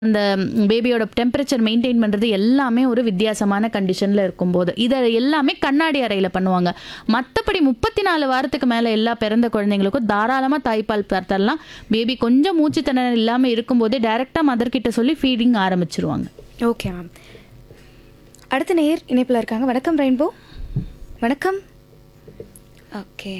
அந்த பேபியோட temperature maintain பண்ணுறது எல்லாமே ஒரு வித்தியாசமான கண்டிஷனில் இருக்கும்போது இதை எல்லாமே கண்ணாடி அறையில் பண்ணுவாங்க மற்றபடி முப்பத்தி நாலு வாரத்துக்கு மேலே எல்லா பிறந்த குழந்தைங்களுக்கும் தாராளமாக தாய்ப்பால் தரலாம் பேபி கொஞ்சம் மூச்சு திணறல் இல்லாமல் இருக்கும்போதே டைரெக்டாக மதர் கிட்ட சொல்லி ஃபீடிங் ஆரம்பிச்சிருவாங்க ஓகே மேம் அடுத்த நேர் இணைப்பில் இருக்காங்க வணக்கம் ரெயின்போ வணக்கம் ஓகே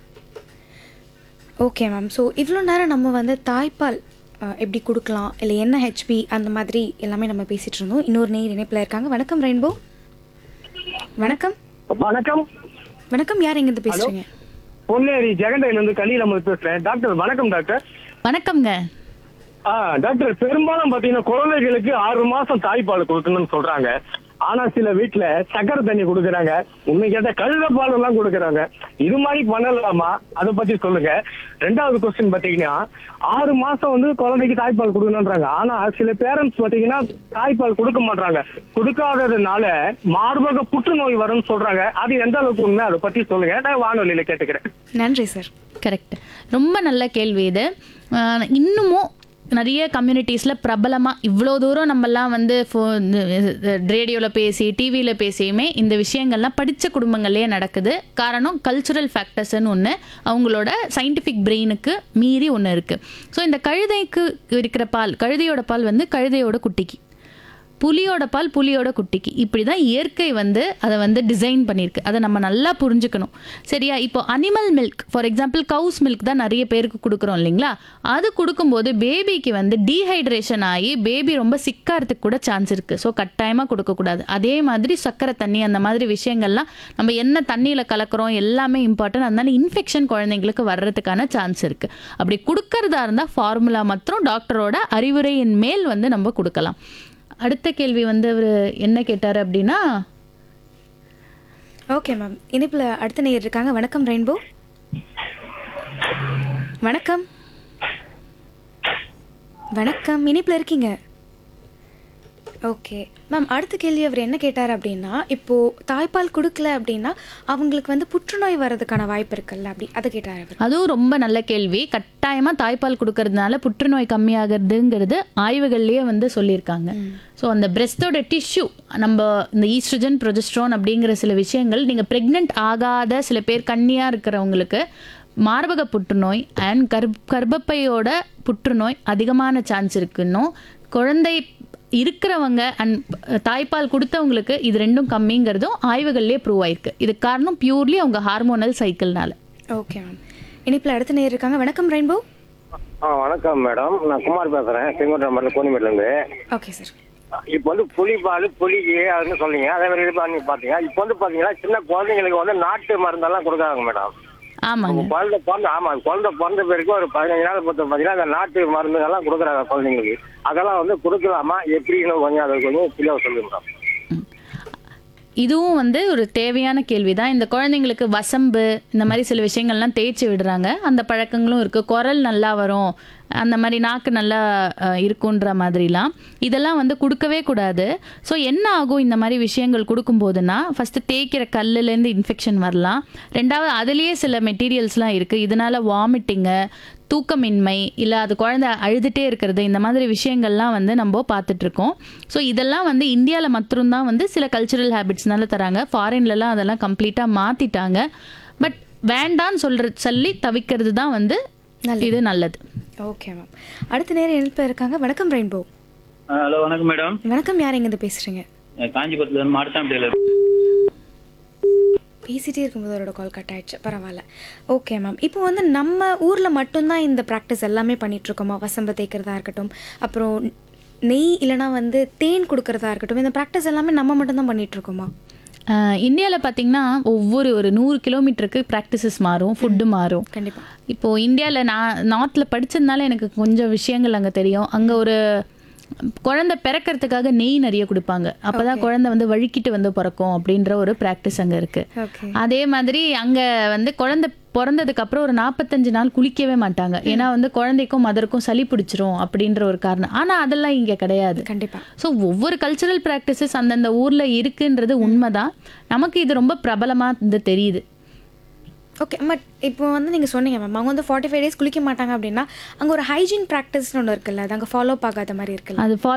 ஓகே மேம் ஸோ இவ்வளோ நேரம் நம்ம வந்து தாய்ப்பால் அஹ், எப்படி கொடுக்கலாம் இல்லை என்ன ஹெச்பி அந்த மாதிரி எல்லாமே நம்ம பேசிகிட்டு இருந்தோம் இன்னொரு நேர் இணைப்பில் இருக்காங்க வணக்கம் ரெயின்போ வணக்கம் வணக்கம் வணக்கம் யார் எங்கேருந்து பேசுகிறீங்க பொன்னேரி ஜெகண்டையில இருந்து கலியில் அமர் பேசுறேன் டாக்டர் வணக்கம் டாக்டர் வணக்கம்ங்க ஆ டாக்டர் பெரும்பாலும் பாத்தீங்கன்னா குழந்தைகளுக்கு ஆறு மாசம் தாய்ப்பால் கொடுக்கணும்னு சொல்றாங்க ஆனா சில வீட்டுல சக்கரை தண்ணி கொடுக்கறாங்க உண்மை கேட்டா கழுத பால் எல்லாம் கொடுக்கறாங்க இது மாதிரி பண்ணலாமா அதை பத்தி சொல்லுங்க ரெண்டாவது கொஸ்டின் பாத்தீங்கன்னா ஆறு மாசம் வந்து குழந்தைக்கு தாய்ப்பால் கொடுக்கணும்ன்றாங்க ஆனா சில பேரண்ட்ஸ் பாத்தீங்கன்னா தாய்ப்பால் கொடுக்க மாட்டாங்க கொடுக்காததுனால மார்பக புற்றுநோய் வரும்னு சொல்றாங்க அது எந்த அளவுக்கு உண்மை அதை பத்தி சொல்லுங்க நான் வானொலியில கேட்டுக்கிறேன் நன்றி சார் கரெக்ட் ரொம்ப நல்ல கேள்வி இது ஆஹ் இன்னமும் நிறைய கம்யூனிட்டிஸில் பிரபலமாக இவ்வளோ தூரம் நம்மலாம் வந்து ஃபோ ரேடியோவில் பேசி டிவியில் பேசியுமே இந்த விஷயங்கள்லாம் படித்த குடும்பங்கள்லேயே நடக்குது காரணம் கல்ச்சுரல் ஃபேக்டர்ஸ்னு ஒன்று அவங்களோட சயின்டிஃபிக் பிரெயினுக்கு மீறி ஒன்று இருக்குது ஸோ இந்த கழுதைக்கு இருக்கிற பால் கழுதையோட பால் வந்து கழுதையோட குட்டிக்கு புலியோட பால் புலியோட குட்டிக்கு இப்படி தான் இயற்கை வந்து அதை வந்து டிசைன் பண்ணியிருக்கு அதை நம்ம நல்லா புரிஞ்சுக்கணும் சரியா இப்போ animal milk for example cows milk தான் நிறைய பேருக்கு கொடுக்குறோம் இல்லைங்களா அது கொடுக்கும்போது பேபிக்கு வந்து டீஹைட்ரேஷன் ஆகி பேபி ரொம்ப சிக்காகிறதுக்கு கூட சான்ஸ் இருக்குது ஸோ கட்டாயமாக கொடுக்கக்கூடாது அதே மாதிரி சக்கரை தண்ணி அந்த மாதிரி விஷயங்கள்லாம் நம்ம என்ன தண்ணியில் கலக்கிறோம் எல்லாமே இம்பார்ட்டன்ட் அதனால இன்ஃபெக்ஷன் குழந்தைங்களுக்கு வர்றதுக்கான சான்ஸ் இருக்குது அப்படி கொடுக்கறதா இருந்தால் ஃபார்முலா மாத்திரம் டாக்டரோட அறிவுரையின் மேல் வந்து நம்ம கொடுக்கலாம் அடுத்த கேள்வி வந்து அவர் என்ன கேட்டார் அப்படின்னா ஓகே மேம் இணைப்பில் அடுத்த நேர் இருக்காங்க வணக்கம் ரெயின்போ வணக்கம் வணக்கம் இணைப்பில் இருக்கீங்க ஓகே மேம் அடுத்த கேள்வி அவர் என்ன கேட்டார் அப்படின்னா இப்போது தாய்ப்பால் கொடுக்கல அப்படின்னா அவங்களுக்கு வந்து புற்றுநோய் வர்றதுக்கான வாய்ப்பு இருக்குல்ல அப்படி அதை கேட்டார் அவர் அதுவும் ரொம்ப நல்ல கேள்வி கட்டாயமாக தாய்ப்பால் கொடுக்கறதுனால புற்றுநோய் கம்மியாகிறதுங்கிறது ஆய்வுகள்லேயே வந்து சொல்லியிருக்காங்க ஸோ அந்த பிரெஸ்டோட டிஷ்யூ நம்ம இந்த ஈஸ்ட்ரஜன் ப்ரொஜெஸ்ட்ரான் அப்படிங்கிற சில விஷயங்கள் நீங்கள் ப்ரெக்னென்ட் ஆகாத சில பேர் கன்னியாக இருக்கிறவங்களுக்கு மார்பக புற்றுநோய் அண்ட் கர்ப் கர்ப்பப்பையோட புற்றுநோய் அதிகமான சான்ஸ் இருக்குன்னும் குழந்தை இருக்கிறவங்க அண்ட் தாய்ப்பால் கொடுத்தவங்களுக்கு இது ரெண்டும் கம்மிங்கிறதும் ஆய்வுகள்லேயே ப்ரூவ் ஆயிருக்கு இதுக்கு காரணம் பியூர்லி அவங்க ஹார்மோனல் சைக்கிள்னால ஓகே மேம் இணைப்பில் அடுத்த நேர் இருக்காங்க வணக்கம் ரெயின்போ ஆ வணக்கம் மேடம் நான் குமார் பேசுறேன் செங்கோட்டை மண்டல கோணிமேட்ல இருந்து ஓகே சார் இப்போ வந்து புலி பால் புலிக்கு அதுன்னு சொன்னீங்க அதே மாதிரி இது பண்ணி பாத்தீங்க இப்போ வந்து பாத்தீங்கன்னா சின்ன குழந்தைங்களுக்கு வந்து நாட்டு மருந்தெல்லாம் கொடுக்குறாங்க மேடம் ஆமாங்க குழந்தை பிறந்த ஆமா குழந்தை பிறந்த பிறகு ஒரு பதினஞ்சு நாள் பத்து பாத்தீங்கன்னா அந்த நாட்டு மருந்துகள்லாம் கொடுக்குறாங்க குழந்தைங்களுக்கு அதெல்லாம் வந்து கொடுக்கலாமா எப்படின்னு கொஞ்சம் அதை கொஞ்சம் தெளிவாக சொல்லுங்க மேடம் இதுவும் வந்து ஒரு தேவையான கேள்வி தான் இந்த குழந்தைங்களுக்கு வசம்பு இந்த மாதிரி சில விஷயங்கள்லாம் தேய்ச்சி விடுறாங்க அந்த பழக்கங்களும் இருக்குது குரல் நல்லா வரும் அந்த மாதிரி நாக்கு நல்லா அஹ், இருக்குன்ற மாதிரிலாம் இதெல்லாம் வந்து கொடுக்கவே கூடாது ஸோ என்ன ஆகும் இந்த மாதிரி விஷயங்கள் கொடுக்கும்போதுன்னா ஃபஸ்ட்டு தேய்க்கிற கல்லுலேருந்து இன்ஃபெக்ஷன் வரலாம் ரெண்டாவது அதுலேயே சில மெட்டீரியல்ஸ்லாம் இருக்குது இதனால வாமிட்டிங்கு தூக்கமின்மை இல்லை அது குழந்தை அழுதுகிட்டே இருக்கிறது இந்த மாதிரி விஷயங்கள்லாம் வந்து நம்ம பார்த்துட்ருக்கோம் ஸோ இதெல்லாம் வந்து இந்தியாவில் மட்டும்தான் வந்து சில கல்ச்சுரல் ஹேபிட்ஸ்னால தராங்க ஃபாரின்லலாம் அதெல்லாம் கம்ப்ளீட்டாக மாற்றிட்டாங்க பட் வேண்டான்னு சொல்கிற சொல்லி தவிக்கிறது தான் வந்து இது நல்லது ஓகே மேம் அடுத்த நேரம் இணைப்பில் இருக்காங்க வணக்கம் ரெயின்போ ஹலோ வணக்கம் மேடம் வணக்கம் யார் எங்கேருந்து பேசுகிறீங்க காஞ்சிபுரத்துல இருந்து மாட்டுத்தாம்பட்டியில பேசிட்டே இருக்கும்போது அவரோட கால் கட் ஆயிடுச்சு பரவாயில்ல ஓகே மேம் இப்போ வந்து நம்ம ஊரில் மட்டும்தான் இந்த ப்ராக்டிஸ் எல்லாமே பண்ணிட்டு இருக்கோமா வசம்ப தேய்க்கிறதா இருக்கட்டும் அப்புறம் நெய் இல்லைனா வந்து தேன் கொடுக்கறதா இருக்கட்டும் இந்த ப்ராக்டிஸ் எல்லாமே நம்ம மட்டும்தான் பண்ணிட்டு இருக்கோமா இந்தியாவில் பார்த்தீங்கன்னா ஒவ்வொரு ஒரு நூறு கிலோமீட்டருக்கு ப்ராக்டிசஸ் மாறும் ஃபுட்டு மாறும் கண்டிப்பாக இப்போது இந்தியாவில் நான் நார்த்தில் படித்ததுனால எனக்கு கொஞ்சம் விஷயங்கள் அங்கே தெரியும் அங்கே ஒரு குழந்தை பிறக்கிறதுக்காக நெய் நிறைய கொடுப்பாங்க அப்போ தான் குழந்தை வந்து வழுக்கிட்டு வந்து பிறக்கும் அப்படின்ற ஒரு ப்ராக்டிஸ் அங்கே இருக்குது ஓகே அதே மாதிரி அங்கே வந்து குழந்தை பிறந்ததுக்கு அப்புறம் ஒரு நாற்பத்தஞ்சு நாள் குளிக்கவே மாட்டாங்க ஏன்னா வந்து குழந்தைக்கும் மதருக்கும் சளி பிடிச்சிரும் அப்படின்ற ஒரு காரணம் ஆனால் அதெல்லாம் இங்கே கிடையாது கண்டிப்பாக ஸோ ஒவ்வொரு கல்ச்சுரல் ப்ராக்டிசஸ் அந்தந்த ஊரில் இருக்குன்றது உண்மைதான் நமக்கு இது ரொம்ப பிரபலமாக இது தெரியுது ஓகே பட் இப்போ வந்து நீங்கள் சொன்னீங்க மேம் அவங்க வந்து ஃபார்ட்டி ஃபைவ் டேஸ் குளிக்க மாட்டாங்க அப்படின்னா அங்கே ஒரு ஹைஜீன் ப்ராக்டிஸ்னு ஒன்று இருக்குல்ல அது அங்கே ஃபாலோ ஆகாத மாதிரி இருக்குல்ல அது